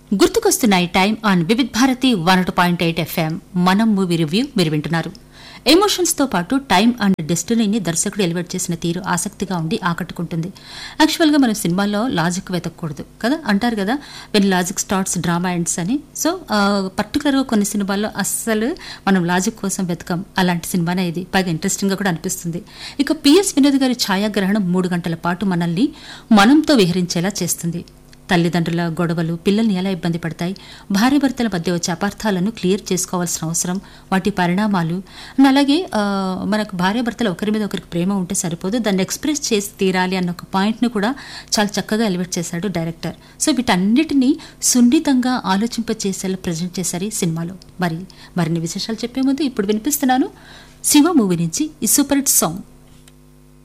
గుర్తుకొస్తున్నాయి time on Vividh Bharati one point eight FM మనం movie review మీరు వింటున్నారు ఎమోషన్స్ తో పాటు టైం అండ్ డెస్టినీని దర్శకుడు ఎలివేట్ చేసిన తీరు ఆసక్తిగా ఉండి ఆకట్టుకుంటుంది యాక్చువల్ గా మనం సినిమాల్లో లాజిక్ వెతకూడదు కదా అంటారు కదా when logic starts drama ends అని సో పర్టికులర్గా కొన్ని సినిమాల్లో అస్సలు మనం లాజిక్ కోసం వెతకం అలాంటి సినిమానే ఇది పైగా ఇంట్రెస్టింగ్ గా కూడా అనిపిస్తుంది ఇక పిఎస్ వినోద్ గారి ఛాయాగ్రహణం మూడు గంటల పాటు మనల్ని మనంతో విహరించేలా చేస్తుంది తల్లిదండ్రుల గొడవలు పిల్లల్ని ఎలా ఇబ్బంది పడతాయి భార్యాభర్తల మధ్య వచ్చే అపార్థాలను క్లియర్ చేసుకోవాల్సిన అవసరం వాటి పరిణామాలు and అలాగే ఆ, మనకు భార్యాభర్తలు ఒకరి మీద ఒకరికి ప్రేమ ఉంటే సరిపోదు దాన్ని ఎక్స్ప్రెస్ చేసి తీరాలి అన్న ఒక పాయింట్ని కూడా చాలా చక్కగా ఎలివేట్ చేశాడు డైరెక్టర్ సో వీటన్నిటినీ సున్నితంగా ఆలోచింపచేసేలా ప్రజెంట్ చేశారు ఈ సినిమాలో మరి మరిన్ని విశేషాలు చెప్పే ముందు ఇప్పుడు వినిపిస్తున్నాను శివ మూవీ నుంచి ఈ సూపర్ హిట్ సాంగ్